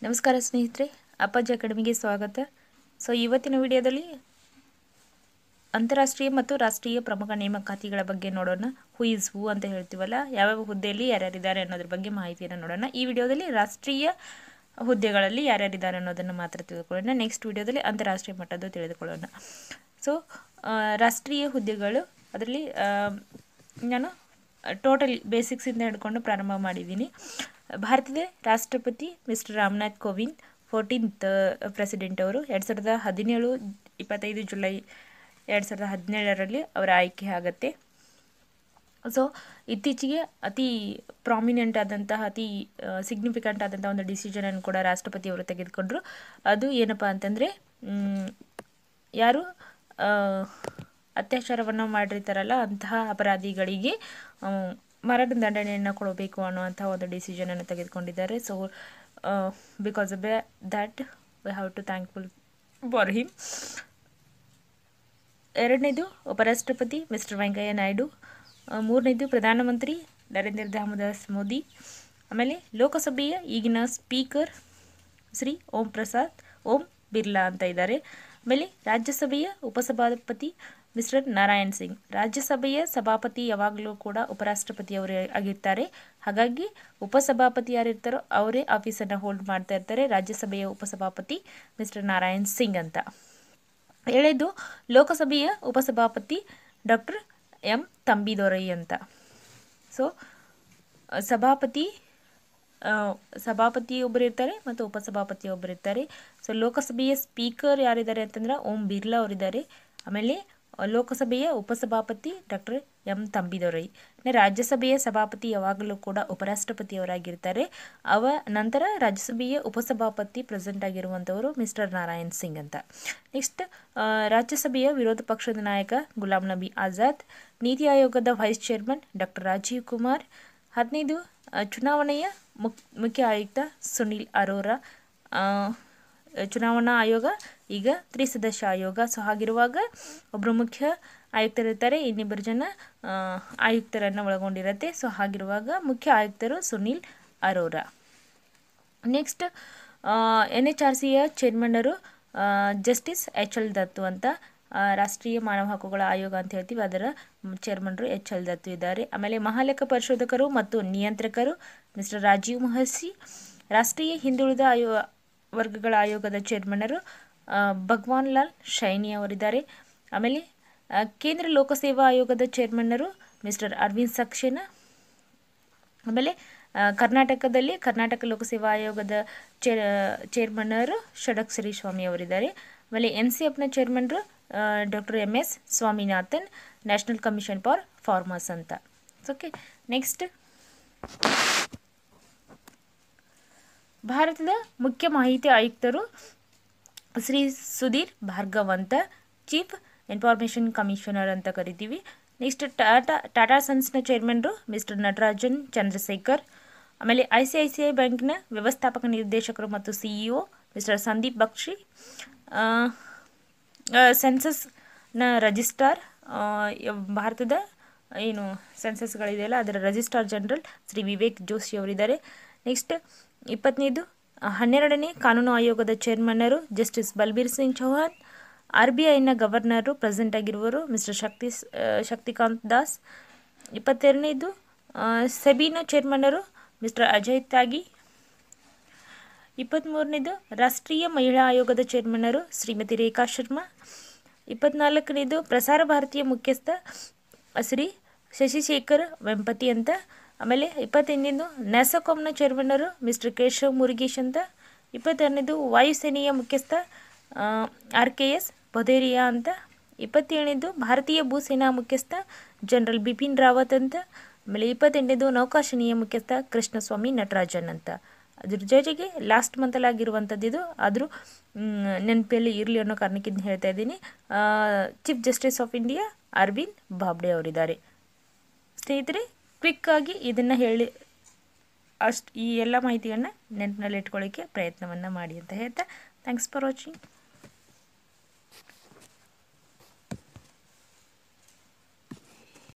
ನಮಸ್ಕಾರ ಸ್ನೇಹಿತರೆ ಅಪ್ಪಾಜಿ ಅಕಾಡೆಮಿಗೆ ಸ್ವಾಗತ ಸೊ ಇವತ್ತಿನ ವಿಡಿಯೋದಲ್ಲಿ ಅಂತಾರಾಷ್ಟ್ರೀಯ ಮತ್ತು ರಾಷ್ಟ್ರೀಯ ಪ್ರಮುಖ ನೇಮಕಾತಿಗಳ ಬಗ್ಗೆ ನೋಡೋಣ ಹೂ ಇಸ್ ಹೂ ಅಂತ ಹೇಳ್ತೀವಲ್ಲ ಯಾವ್ಯಾವ ಹುದ್ದೆಯಲ್ಲಿ ಯಾರ್ಯಾರಿದ್ದಾರೆ ಅನ್ನೋದ್ರ ಬಗ್ಗೆ ಮಾಹಿತಿಯನ್ನು ನೋಡೋಣ ಈ ವಿಡಿಯೋದಲ್ಲಿ ರಾಷ್ಟ್ರೀಯ ಹುದ್ದೆಗಳಲ್ಲಿ ಯಾರ್ಯಾರಿದ್ದಾರೆ ಅನ್ನೋದನ್ನು ಮಾತ್ರ ತಿಳಿದುಕೊಳ್ಳೋಣ ನೆಕ್ಸ್ಟ್ ವಿಡಿಯೋದಲ್ಲಿ ಅಂತಾರಾಷ್ಟ್ರೀಯ ಮಟ್ಟದ್ದು ತಿಳಿದುಕೊಳ್ಳೋಣ ಸೊ ರಾಷ್ಟ್ರೀಯ ಹುದ್ದೆಗಳು ಅದರಲ್ಲಿ ನಾನು ಟೋಟಲಿ ಬೇಸಿಕ್ಸಿಂದ ಹಿಡ್ಕೊಂಡು ಪ್ರಾರಂಭ ಮಾಡಿದ್ದೀನಿ ಭಾರತದ ರಾಷ್ಟ್ರಪತಿ mister Ramnath Kovind fourteenth president ಅವರು ಎರಡು ಸಾವಿರದ ಹದಿನೇಳು ಇಪ್ಪತ್ತೈದು ಜುಲೈ ಎರಡು ಸಾವಿರದ ಹದಿನೇಳರಲ್ಲಿ ಅವರ ಆಯ್ಕೆ ಆಗುತ್ತೆ ಸೊ ಇತ್ತೀಚೆಗೆ ಅತಿ ಪ್ರಾಮಿನೆಂಟ್ ಆದಂತಹ ಅತಿ ಸಿಗ್ನಿಫಿಕೆಂಟ್ ಆದಂಥ ಒಂದು ಡಿಸಿಷನನ್ನು ಕೂಡ ರಾಷ್ಟ್ರಪತಿಯವರು ತೆಗೆದುಕೊಂಡ್ರು ಅದು ಏನಪ್ಪ ಅಂತಂದರೆ ಯಾರು ಅತ್ಯಾಚಾರವನ್ನು ಮಾಡಿರ್ತಾರಲ್ಲ ಅಂತಹ ಅಪರಾಧಿಗಳಿಗೆ ಮರಣ ದಂಡನೆಯನ್ನು ಕೊಡಬೇಕು ಅನ್ನುವಂಥ ಒಂದು ಡಿಸಿಷನನ್ನು ತೆಗೆದುಕೊಂಡಿದ್ದಾರೆ so because of that we have to thankful for him ಎರಡನೇದು ಉಪರಾಷ್ಟ್ರಪತಿ ಮಿಸ್ಟರ್ ವೆಂಕಯ್ಯ ನಾಯ್ಡು ಮೂರನೇದು ಪ್ರಧಾನಮಂತ್ರಿ ನರೇಂದ್ರ ದಾಮೋದಾಸ್ ಮೋದಿ ಆಮೇಲೆ ಲೋಕಸಭೆಯ ಈಗಿನ ಸ್ಪೀಕರ್ ಶ್ರೀ ಓಂ ಪ್ರಸಾದ್ ಓಂ ಬಿರ್ಲಾ ಅಂತ ಇದ್ದಾರೆ ಆಮೇಲೆ ರಾಜ್ಯಸಭೆಯ ಉಪಸಭಾಪತಿ ಮಿಸ್ಟರ್ ನಾರಾಯಣ್ ಸಿಂಗ್ ರಾಜ್ಯಸಭೆಯ ಸಭಾಪತಿ ಯಾವಾಗಲೂ ಕೂಡ ಉಪರಾಷ್ಟ್ರಪತಿಯವರೇ ಆಗಿರ್ತಾರೆ ಹಾಗಾಗಿ ಉಪಸಭಾಪತಿ ಯಾರಿರ್ತಾರೋ ಅವರೇ ಆಫೀಸನ್ನು ಹೋಲ್ಡ್ ಮಾಡ್ತಾ ಇರ್ತಾರೆ ರಾಜ್ಯಸಭೆಯ ಉಪಸಭಾಪತಿ ಮಿಸ್ಟರ್ ನಾರಾಯಣ್ ಸಿಂಗ್ ಅಂತ ಏಳೇದು ಲೋಕಸಭೆಯ ಉಪಸಭಾಪತಿ ಡಾಕ್ಟರ್ ಎಂ ತಂಬಿದೊರೈ ಅಂತ ಸೊ ಸಭಾಪತಿ ಸಭಾಪತಿ ಒಬ್ಬರು ಇರ್ತಾರೆ ಮತ್ತು ಉಪಸಭಾಪತಿ ಒಬ್ಬರು ಇರ್ತಾರೆ ಸೊ ಲೋಕಸಭೆಯ ಸ್ಪೀಕರ್ ಯಾರಿದ್ದಾರೆ ಅಂತಂದ್ರೆ ಓಂ ಬಿರ್ಲಾ ಅವರಿದ್ದಾರೆ ಆಮೇಲೆ ಲೋಕಸಭೆಯ ಉಪಸಭಾಪತಿ ಡಾಕ್ಟರ್ ಎಂ ತಂಬಿದೊರೈ ರಾಜ್ಯಸಭೆಯ ಸಭಾಪತಿ ಯಾವಾಗಲೂ ಕೂಡ ಉಪರಾಷ್ಟ್ರಪತಿಯವರಾಗಿರ್ತಾರೆ ಅವ ನಂತರ ರಾಜ್ಯಸಭೆಯ ಉಪಸಭಾಪತಿ ಪ್ರೆಸೆಂಟ್ ಆಗಿರುವಂಥವರು ಮಿಸ್ಟರ್ ನಾರಾಯಣ್ ಸಿಂಗ್ ಅಂತ ನೆಕ್ಸ್ಟ್ ರಾಜ್ಯಸಭೆಯ ವಿರೋಧ ಪಕ್ಷದ ನಾಯಕ ಗುಲಾಂ ನಬಿ ಆಜಾದ್ ನೀತಿ ಆಯೋಗದ vice chairman doctor Rajiv Kumar ಹದಿನೈದು ಚುನಾವಣೆಯ ಮುಕ್ ಮುಖ್ಯ ಆಯುಕ್ತ ಸುನಿಲ್ ಅರೋರಾ ಚುನಾವಣಾ ಆಯೋಗ ಈಗ ತ್ರಿಸದಸ್ಯ ಆಯೋಗ ಸೊ ಹಾಗಿರುವಾಗ ಒಬ್ಬರು ಮುಖ್ಯ ಆಯುಕ್ತರಿರ್ತಾರೆ ಇನ್ನಿಬ್ಬರು ಜನ ಆಯುಕ್ತರನ್ನು ಒಳಗೊಂಡಿರುತ್ತೆ ಸೊ ಹಾಗಿರುವಾಗ ಮುಖ್ಯ ಆಯುಕ್ತರು Sunil Arora next N H R ಸಿಯ ಚೇರ್ಮನ್ನರು ಜಸ್ಟಿಸ್ ಎಚ್ ಎಲ್ ದತ್ತು ಅಂತ ರಾಷ್ಟ್ರೀಯ ಮಾನವ ಹಕ್ಕುಗಳ ಆಯೋಗ ಅಂತ ಹೇಳ್ತೀವಿ ಅದರ ಚೇರ್ಮನ್ರು ಎಚ್ ಎಲ್ ದತ್ತು ಇದ್ದಾರೆ ಆಮೇಲೆ ಮಹಾಲೇಖ ಪರಿಶೋಧಕರು ಮತ್ತು ನಿಯಂತ್ರಕರು ಮಿಸ್ಟರ್ ರಾಜೀವ್ ಮಹರ್ಷಿ ರಾಷ್ಟ್ರೀಯ ಹಿಂದುಳಿದ ಆಯೋ ವರ್ಗಗಳ ಆಯೋಗದ ಚೇರ್ಮನ್ನರು ಭಗವಾನ್ ಲಾಲ್ ಶೈನಿ ಅವರಿದ್ದಾರೆ ಆಮೇಲೆ ಕೇಂದ್ರ ಲೋಕಸೇವಾ ಆಯೋಗದ ಚೇರ್ಮನ್ನರು ಮಿಸ್ಟರ್ ಅರವಿಂದ್ ಸಕ್ಸೇನಾ ಆಮೇಲೆ ಕರ್ನಾಟಕದಲ್ಲಿ ಕರ್ನಾಟಕ ಲೋಕಸೇವಾ ಆಯೋಗದ ಚೇರ್ ಚೇರ್ಮನ್ನರು ಷಡಕ್ ಸ್ವಾಮಿ ಅವರಿದ್ದಾರೆ ಆಮೇಲೆ ಎನ್ ಸಿ ಎಫ್ನ ಚೇರ್ಮನ್ರು doctor M S Swaminathan National Commission for Farmers ಅಂತ ಓಕೆ ನೆಕ್ಸ್ಟ್ ಭಾರತದ ಮುಖ್ಯ ಮಾಹಿತಿ ಆಯುಕ್ತರು ಶ್ರೀ ಸುಧೀರ್ ಭಾರ್ಗವ್ ಅಂತ ಚೀಫ್ ಇನ್ಫಾರ್ಮೇಷನ್ ಕಮಿಷನರ್ ಅಂತ ಕರಿತೀವಿ ನೆಕ್ಸ್ಟ್ ಟಾಟಾ ಟಾಟಾ ಸನ್ಸ್ನ ಚೇರ್ಮನ್ರು ಮಿಸ್ಟರ್ ನಟರಾಜನ್ ಚಂದ್ರಶೇಖರ್ ಆಮೇಲೆ I C I C I ಬ್ಯಾಂಕ್ನ ವ್ಯವಸ್ಥಾಪಕ ನಿರ್ದೇಶಕರು ಮತ್ತು ಸಿಇಒ ಮಿಸ್ಟರ್ ಸಂದೀಪ್ ಬಕ್ಷಿ ಸೆನ್ಸಸ್ನ ರಿಜಿಸ್ಟ್ರಾರ್ ಭಾರತದ ಏನು ಸೆನ್ಸಸ್ಗಳಿದೆಯಲ್ಲ ಅದರ ರಿಜಿಸ್ಟ್ರಾರ್ ಜನರಲ್ ಶ್ರೀ ವಿವೇಕ್ ಜೋಶಿ ಅವರಿದ್ದಾರೆ ನೆಕ್ಸ್ಟ್ ಇಪ್ಪತ್ತನೇದು ಹನ್ನೆರಡನೇ ಕಾನೂನು ಆಯೋಗದ ಚೇರ್ಮನ್ನರು justice Balbir Singh Chauhan R B ಐನ ಗವರ್ನರು ಪ್ರೆಸೆಂಟ್ ಆಗಿರುವರು ಮಿಸ್ಟರ್ ಶಕ್ತಿ ಶಕ್ತಿಕಾಂತ್ ದಾಸ್ ಇಪ್ಪತ್ತೆರಡನೇದು ಸೆಬಿನ ಚೇರ್ಮನ್ನರು ಮಿಸ್ಟರ್ ಅಜಯ್ ತ್ಯಾಗಿ ಇಪ್ಪತ್ತ್ಮೂರನೇದು ರಾಷ್ಟ್ರೀಯ ಮಹಿಳಾ ಆಯೋಗದ ಚೇರ್ಮನ್ನರು ಶ್ರೀಮತಿ ರೇಖಾ ಶರ್ಮಾ ಇಪ್ಪತ್ನಾಲ್ಕನೇದು ಪ್ರಸಾರ ಭಾರತೀಯ ಮುಖ್ಯಸ್ಥ ಶ್ರೀ ಶಶಿಶೇಖರ್ ವೆಂಪತಿ ಅಂತ ಆಮೇಲೆ ಇಪ್ಪತ್ತೈದನೇದು ನ್ಯಾಸಕಾಮ್ನ ಚೇರ್ಮನ್ನರು ಮಿಸ್ಟರ್ ಕೇಶವ್ ಮುರುಗೇಶ್ ಅಂತ ಇಪ್ಪತ್ತಾರನೇದು ವಾಯುಸೇನೆಯ ಮುಖ್ಯಸ್ಥ ಆರ್ ಕೆ ಎಸ್ ಬೊದೇರಿಯಾ ಅಂತ ಇಪ್ಪತ್ತೇಳನೇದು ಭಾರತೀಯ ಭೂಸೇನಾ ಮುಖ್ಯಸ್ಥ ಜನರಲ್ ಬಿಪಿನ್ ರಾವತ್ ಅಂತ ಆಮೇಲೆ ಇಪ್ಪತ್ತೆಂಟನೇದು ನೌಕಾಶಿನಿಯ ಮುಖ್ಯಸ್ಥ ಕೃಷ್ಣಸ್ವಾಮಿ ನಟರಾಜನ್ ಅಂತ ಅದ್ರ ಜೊತೆಗೆ ಲಾಸ್ಟ್ ಮಂತಲ್ಲಿ ಆಗಿರುವಂಥದ್ದು ಇದು ಆದರೂ ನೆನಪಲ್ಲಿ ಇರಲಿ ಅನ್ನೋ ಕಾರಣಕ್ಕೆ ಹೇಳ್ತಾ ಇದ್ದೀನಿ chief justice of India Arvind Bobde ಅವರಿದ್ದಾರೆ ಸ್ನೇಹಿತರೆ ಕ್ವಿಕ್ಕಾಗಿ ಇದನ್ನು ಹೇಳಿ ಅಷ್ಟು ಈ ಎಲ್ಲ ಮಾಹಿತಿಯನ್ನು ನೆನಪಿನಲ್ಲಿ ಇಟ್ಕೊಳ್ಳೋಕ್ಕೆ ಪ್ರಯತ್ನವನ್ನು ಮಾಡಿ ಅಂತ ಹೇಳ್ತಾ ಥ್ಯಾಂಕ್ಸ್ ಫಾರ್ ವಾಚಿಂಗ್